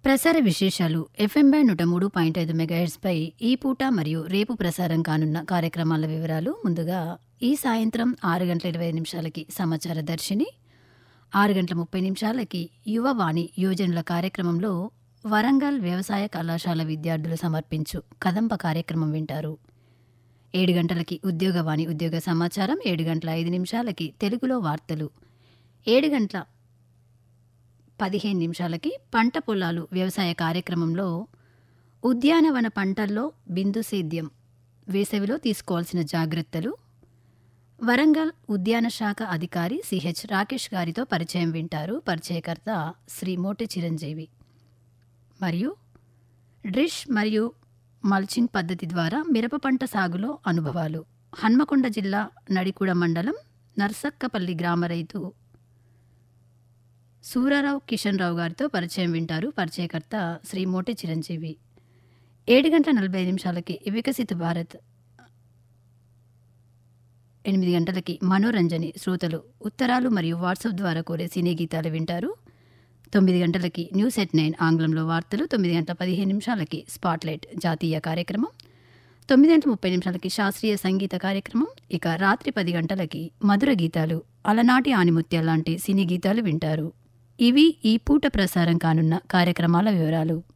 ప్రసార విశేషాలు FM band నూట మూడు పాయింట్ ఐదు మెగాహెడ్స్పై ఈ పూట మరియు రేపు ప్రసారం కానున్న కార్యక్రమాల వివరాలు ముందుగా ఈ సాయంత్రం ఆరు గంటల ఇరవై నిమిషాలకి సమాచార దర్శిని ఆరు గంటల ముప్పై నిమిషాలకి యువవాణి యోజనల కార్యక్రమంలో వరంగల్ వ్యవసాయ కళాశాల విద్యార్థులు సమర్పించు కదంబ కార్యక్రమం వింటారు ఏడు గంటలకి ఉద్యోగవాణి ఉద్యోగ సమాచారం ఏడు గంటల ఐదు నిమిషాలకి తెలుగులో వార్తలు ఏడు గంటల పదిహేను నిమిషాలకి పంట పొలాలు వ్యవసాయ కార్యక్రమంలో ఉద్యానవన పంటల్లో బిందు సేద్యం వేసవిలో తీసుకోవాల్సిన జాగ్రత్తలు వరంగల్ ఉద్యాన శాఖ అధికారి సిహెచ్ రాకేష్ గారితో పరిచయం వింటారు పరిచయకర్త శ్రీ మోటి చిరంజీవి మరియు డ్రిష్ మరియు మల్చింగ్ పద్ధతి ద్వారా మిరప పంట సాగులో అనుభవాలు హన్మకొండ జిల్లా నడికూడ మండలం నర్సక్కపల్లి గ్రామ రైతు సూరారావు కిషన్ రావు గారితో పరిచయం వింటారు పరిచయకర్త శ్రీ మోటి చిరంజీవి ఏడు గంటల నలభై ఐదు నిమిషాలకి వికసిత భారత్ ఎనిమిది గంటలకి మనోరంజని శ్రోతలు ఉత్తరాలు మరియు వాట్సాప్ ద్వారా కోరే సినీ గీతాలు వింటారు తొమ్మిది గంటలకి న్యూస్ ఎట్ నైన్ ఆంగ్లంలో వార్తలు తొమ్మిది గంటల పదిహేను నిమిషాలకి స్పాట్లైట్ జాతీయ కార్యక్రమం తొమ్మిది గంటల ముప్పై నిమిషాలకి శాస్త్రీయ సంగీత కార్యక్రమం ఇక రాత్రి పది గంటలకి మధుర గీతాలు అలనాటి ఆనిముత్యాల లాంటి సినీ గీతాలు వింటారు ఇవి ఈ పూట ప్రసారం కానున్న కార్యక్రమాల వివరాలు